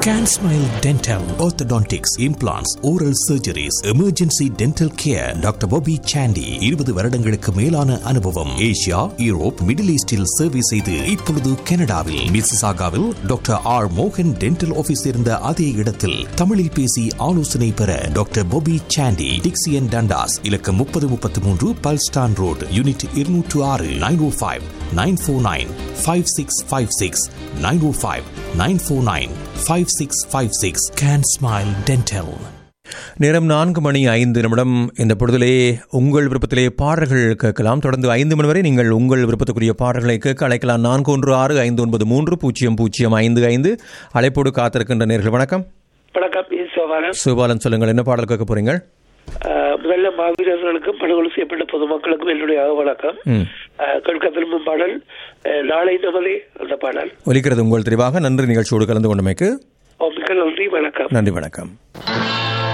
Can Smile Dental, Orthodontics, Implants, Oral Surgeries, Emergency Dental Care, doctor Bobby சாண்டி இருபது வருடங்களுக்கு மேலான அனுபவம் ஏசியா யூரோப் மிடில் ஈஸ்டில் சேவை செய்து இப்பொழுது கனடாவில் மிசிசாகாவில் டாக்டர் ஆர் மோகன் டென்டல் ஆபீஸ் இருந்த அதே இடத்தில் தமிழில் பேசி ஆலோசனை பெற டாக்டர் Bobby சாண்டி டிக்சியன் டண்டாஸ் இலக்கம் முப்பது முப்பத்தி மூன்று பல்ஸ்டான் ரோடு யூனிட் இருநூற்று ஆறு nine o five nine four nine five six five six nine o five nine four nine five six five six can smile dental நேரம் நான்கு மணி ஐந்து நிமிடம் இந்த பொழுதிலே உங்கள் விருப்பத்திலே பாடல்கள் கேட்கலாம் தொடர்ந்து ஐந்து மணி வரை நீங்கள் உங்கள் விருப்பத்துக்குரிய பாடல்களை கேட்க அழைக்கலாம் நான்கு ஒன்று ஆறு ஐந்து ஒன்பது மூன்று பூஜ்ஜியம் பூஜ்ஜியம் ஐந்து ஐந்து அழைப்போடு காத்திருக்கின்ற நேர்கள் வணக்கம் வணக்கம் இ. சோபாலன் சிவபாலன் சொல்லுங்கள் என்ன பாடல் கேட்க போறீங்க அஹ், முதல்ல மாவீரர்களுக்கும் படுகொலை செய்யப்பட்ட பொதுமக்களுக்கும் என்னுடைய வணக்கம் ம். அஹ், கேட்க விரும்பும் பாடல் அஹ், நாளை நமதே அந்த பாடல் ஒலிக்கிறது உங்கள் தெரிவாக நன்றி நிகழ்ச்சியோடு கலந்து கொண்டமைக்கு ஓ, மிக்க நன்றி வணக்கம் நன்றி வணக்கம்